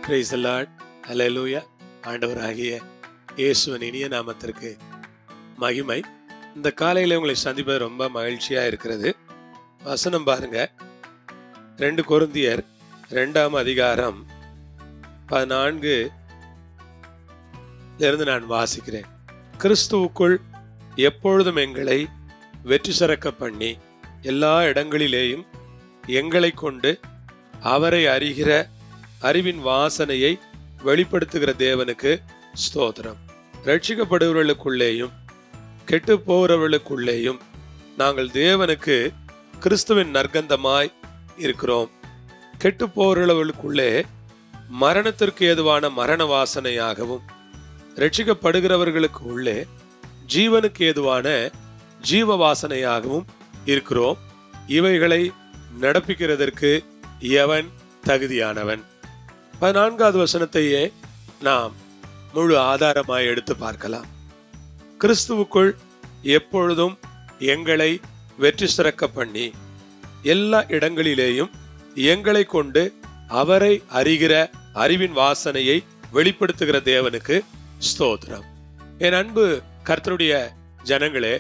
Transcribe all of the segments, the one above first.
price Lord ஹalleluya ஆண்டவராகிய இயேசுவின் இனிய நாமத்திற்கு மகிமை இந்த காலையில உங்களை சந்திப்பது ரொம்ப மகிழ்ச்சியா இருக்கிறது வசனம் பாருங்க ரெண்டு கொருந்தியர் ரெண்டாம் அதிகாரம் பதினான்கு இருந்து நான் வாசிக்கிறேன் கிறிஸ்துவுக்குள் எப்பொழுதும் எங்களை வெற்றி சிறக்க பண்ணி எல்லா இடங்களிலேயும் எங்களை கொண்டு அவரை அறிகிற அறிவின் வாசனையை வெளிப்படுத்துகிற தேவனுக்கு ஸ்தோத்திரம் ரட்சிக்கப்படுபவர்களுக்குள்ளேயும் கெட்டு போகிறவர்களுக்குள்ளேயும் நாங்கள் தேவனுக்கு கிறிஸ்துவின் நற்கந்தமாய் இருக்கிறோம் கெட்டு போகிறவர்களுக்குள்ளே மரணத்திற்கு ஏதுவான மரண வாசனையாகவும் ரட்சிக்கப்படுகிறவர்களுக்கு உள்ளே ஜீவனுக்கு ஏதுவான ஜீவ வாசனையாகவும் இருக்கிறோம் இவைகளை நடப்பிக்கிறதற்கு எவன் தகுதியானவன் பதினான்காவது வசனத்தையே நாம் முழு ஆதாரமாய் எடுத்து பார்க்கலாம் கிறிஸ்துவுக்குள் எப்பொழுதும் எங்களை வெற்றி சிறக்க பண்ணி எல்லா இடங்களிலேயும் எங்களை கொண்டு அவரை அறிகிற அறிவின் வாசனையை வெளிப்படுத்துகிற தேவனுக்கு ஸ்தோத்திரம் என் அன்பு கர்த்தருடைய ஜனங்களே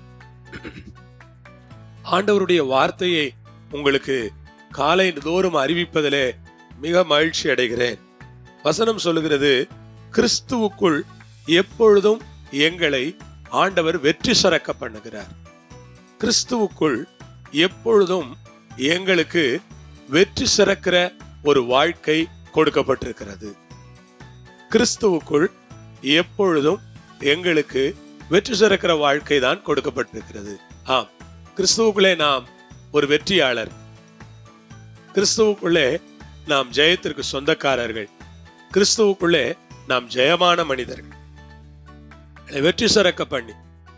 ஆண்டவருடைய வார்த்தையை உங்களுக்கு காலை தோறும் அறிவிப்பதிலே மிக மகிழ்ச்சி அடைகிறேன் வசனம் சொல்லுகிறது கிறிஸ்துவுக்குள் எப்பொழுதும் எங்களை ஆண்டவர் வெற்றி சிறக்க பண்ணுகிறார் கிறிஸ்துவுக்குள் எப்பொழுதும் எங்களுக்கு வெற்றி சிறக்கிற ஒரு வாழ்க்கை கொடுக்கப்பட்டிருக்கிறது கிறிஸ்துவுக்குள் எப்பொழுதும் எங்களுக்கு வெற்றி சிறக்கிற வாழ்க்கை தான் கொடுக்கப்பட்டிருக்கிறது ஆம் கிறிஸ்துவுக்குள்ளே நாம் ஒரு வெற்றியாளர் கிறிஸ்துவுக்குள்ளே நாம் ஜெயத்திற்கு சொந்தக்காரர்கள் கிறிஸ்துவுக்குள்ளே நாம் ஜெயமான மனிதர்கள் வெற்றி சிறக்க பண்ணி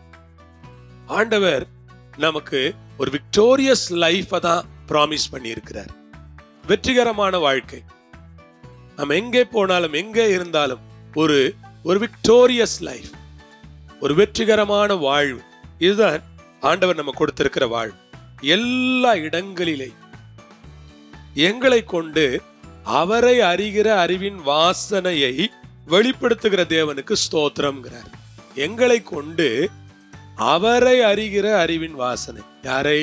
ஆண்டவர் நமக்கு ஒரு விக்டோரியஸ் லைஃபை தான் ப்ராமிஸ் பண்ணி இருக்கிறார் வெற்றிகரமான வாழ்க்கை நம்ம எங்கே போனாலும் எங்கே இருந்தாலும் ஒரு ஒரு விக்டோரியஸ் லைஃப் ஒரு வெற்றிகரமான வாழ்வு இதுதான் ஆண்டவர் நம்ம கொடுத்திருக்கிற வாழ்வு எல்லா இடங்களிலே எங்களை கொண்டு அவரை அறிகிற அறிவின் வாசனையை வெளிப்படுத்துகிற தேவனுக்கு ஸ்தோத்திரம்ங்கிறார் எங்களை கொண்டு அவரை அறிகிற அறிவின் வாசனை யாரை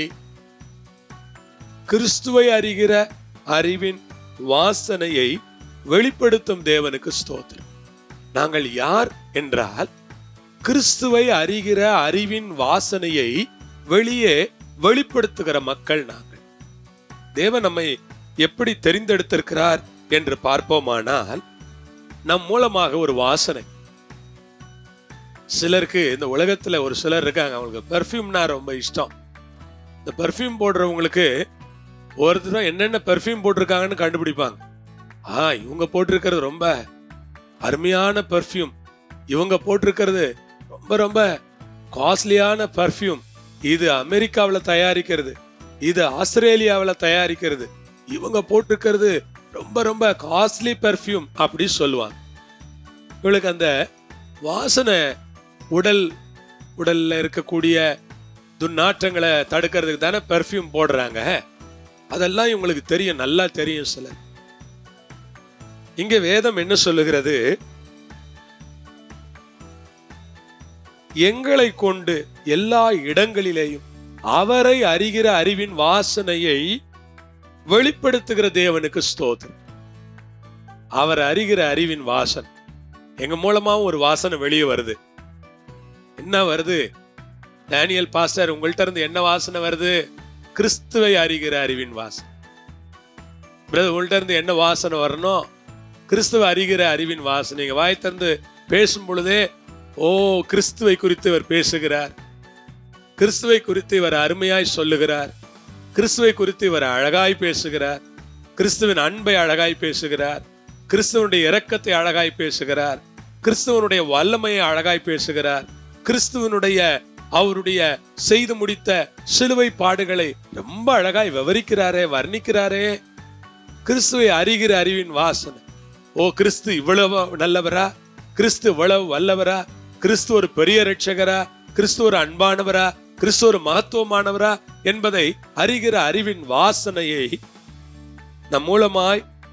கிறிஸ்துவை அறிகிற அறிவின் வாசனையை வெளிப்படுத்தும் தேவனுக்கு ஸ்தோத்திரம் நாங்கள் யார் என்றால் கிறிஸ்துவை அறிகிற அறிவின் வாசனையை வெளியே வெளிப்படுத்துகிற மக்கள் நாங்கள் தேவன் நம்மை எப்படி தெரிந்தெடுத்திருக்கிறார் என்று பார்ப்போமானால் நம் மூலமாக ஒரு வாசனை சிலருக்கு இந்த உலகத்துல ஒரு சிலர் இருக்காங்க அவங்களுக்கு பெர்ஃப்யூம்னா ரொம்ப இஷ்டம் இந்த பெர்ஃப்யூம் போடுறவங்களுக்கு ஒருத்தரும் என்னென்ன பெர்ஃப்யூம் போட்டிருக்காங்கன்னு கண்டுபிடிப்பாங்க ஆ இவங்க போட்டிருக்கிறது ரொம்ப அருமையான பெர்ஃப்யூம் இவங்க போட்டிருக்கிறது ரொம்ப ரொம்ப காஸ்ட்லியான பர்ஃப்யூம் இது அமெரிக்காவில் தயாரிக்கிறது இது ஆஸ்திரேலியாவில் தயாரிக்கிறது இவங்க போட்டிருக்கிறது ரொம்ப ரொம்ப காஸ்ட்லி பெர்ஃப்யூம் அப்படி சொல்லுவாங்க இவளுக்கு அந்த வாசனை உடல் உடல்ல இருக்கக்கூடிய துர்நாற்றங்களை தடுக்கிறதுக்கு தானே பெர்ஃப்யூம் போடுறாங்க அதெல்லாம் இவங்களுக்கு தெரியும் நல்லா தெரியும் சிலர் இங்க வேதம் என்ன சொல்லுகிறது எங்களை கொண்டு எல்லா இடங்களிலேயும் அவரை அறிகிற அறிவின் வாசனையை வெளிப்படுத்துகிற தேவனுக்கு ஸ்தோத்திரம் அவர் அறிகிற அறிவின் வாசன் எங்க மூலமாவும் ஒரு வாசனை வெளியே வருது என்ன வருது டேனியல் பாஸ்டர் உங்கள்ட்ட இருந்து என்ன வாசனை வருது கிறிஸ்துவை அறிகிற அறிவின் வாசனை பிரதர் உங்கள்ட்ட இருந்து என்ன வாசனை வரணும் கிறிஸ்துவ அறிகிற அறிவின் வாசனை நீங்க வாய் திறந்து பேசும் பொழுதே ஓ கிறிஸ்துவை குறித்து இவர் பேசுகிறார் கிறிஸ்துவை குறித்து இவர் அருமையாய் சொல்லுகிறார் கிறிஸ்துவை குறித்து இவர் அழகாய் பேசுகிறார் கிறிஸ்துவின் அன்பை அழகாய் பேசுகிறார் கிறிஸ்துவனுடைய இரக்கத்தை அழகாய் பேசுகிறார் கிறிஸ்துவனுடைய வல்லமையை அழகாய் பேசுகிறார் கிறிஸ்துவனுடைய அவருடைய செய்து முடித்த சிலுவை பாடுகளை ரொம்ப அழகாய் விவரிக்கிறாரே வர்ணிக்கிறாரே கிறிஸ்துவை அறிகிற அறிவின் வாசனை ஓ கிறிஸ்து இவ்வளவு நல்லவரா கிறிஸ்து இவ்வளவு வல்லவரா கிறிஸ்து ஒரு பெரிய ரட்சகரா கிறிஸ்து ஒரு அன்பானவரா கிறிஸ்து ஒரு மகத்துவமானவரா என்பதை அறிகிற அறிவின் வாசனையை நம் மூலமாய்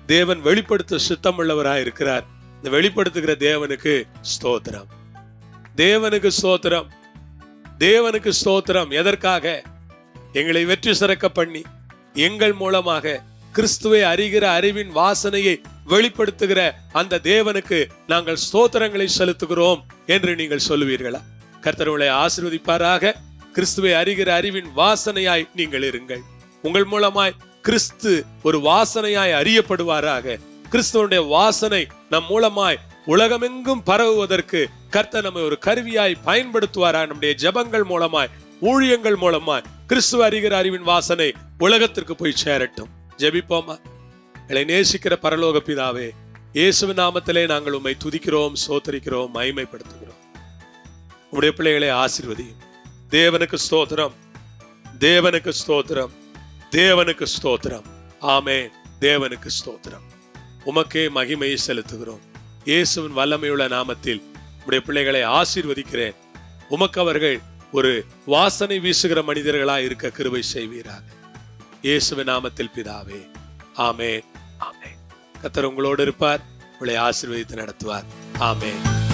தேவன் வெளிப்படுத்த சித்தமுள்ளவராய் இருக்கிறார் இந்த வெளிப்படுத்துகிற தேவனுக்கு ஸ்தோத்திரம் தேவனுக்கு ஸ்தோத்திரம் தேவனுக்கு ஸ்தோத்திரம் எதற்காக எங்களை வெற்றி சிறக்க பண்ணி எங்கள் மூலமாக கிறிஸ்துவை அறிகிற அறிவின் வாசனையை வெளிப்படுத்துகிற அந்த தேவனுக்கு நாங்கள் ஸ்தோத்திரங்களை செலுத்துகிறோம் என்று நீங்கள் சொல்லுவீர்களா கர்த்தர் உங்களை ஆசீர்வதிப்பாராக கிறிஸ்துவை அறிகிற அறிவின் வாசனையாய் நீங்கள் இருங்கள் உங்கள் மூலமாய் கிறிஸ்து ஒரு வாசனையாய் அறியப்படுவாராக கிறிஸ்துவனுடைய வாசனை நம் மூலமாய் உலகமெங்கும் பரவுவதற்கு கர்த்தர் நம்மை ஒரு கருவியாய் பயன்படுத்துவாரா நம்முடைய ஜெபங்கள் மூலமாய் ஊழியங்கள் மூலமாய் கிறிஸ்துவ அறிகிற அறிவின் வாசனை உலகத்திற்கு போய் சேரட்டும் ஜெபிப்போமா எங்களை நேசிக்கிற பரலோக பிதாவே இயேசு நாமத்திலே நாங்கள் உம்மை துதிக்கிறோம் சோத்தரிக்கிறோம் மகிமைப்படுத்துகிறோம் உம்முடைய பிள்ளைகளை ஆசீர்வதியும் தேவனுக்கு ஸ்தோத்திரம் தேவனுக்கு ஸ்தோத்திரம் தேவனுக்கு ஸ்தோத்திரம் ஆமே தேவனுக்கு ஸ்தோத்திரம் உமக்கே மகிமையை செலுத்துகிறோம் இயேசுவின் வல்லமையுள்ள நாமத்தில் உடைய பிள்ளைகளை ஆசீர்வதிக்கிறேன் உமக்கு அவர்கள் ஒரு வாசனை வீசுகிற மனிதர்களாய் இருக்க கிருபை செய்வீராக இயேசுவின் நாமத்தில் பிதாவே ஆமே ஆமே கத்தர் உங்களோடு இருப்பார் உங்களை ஆசீர்வதித்து நடத்துவார் ஆமே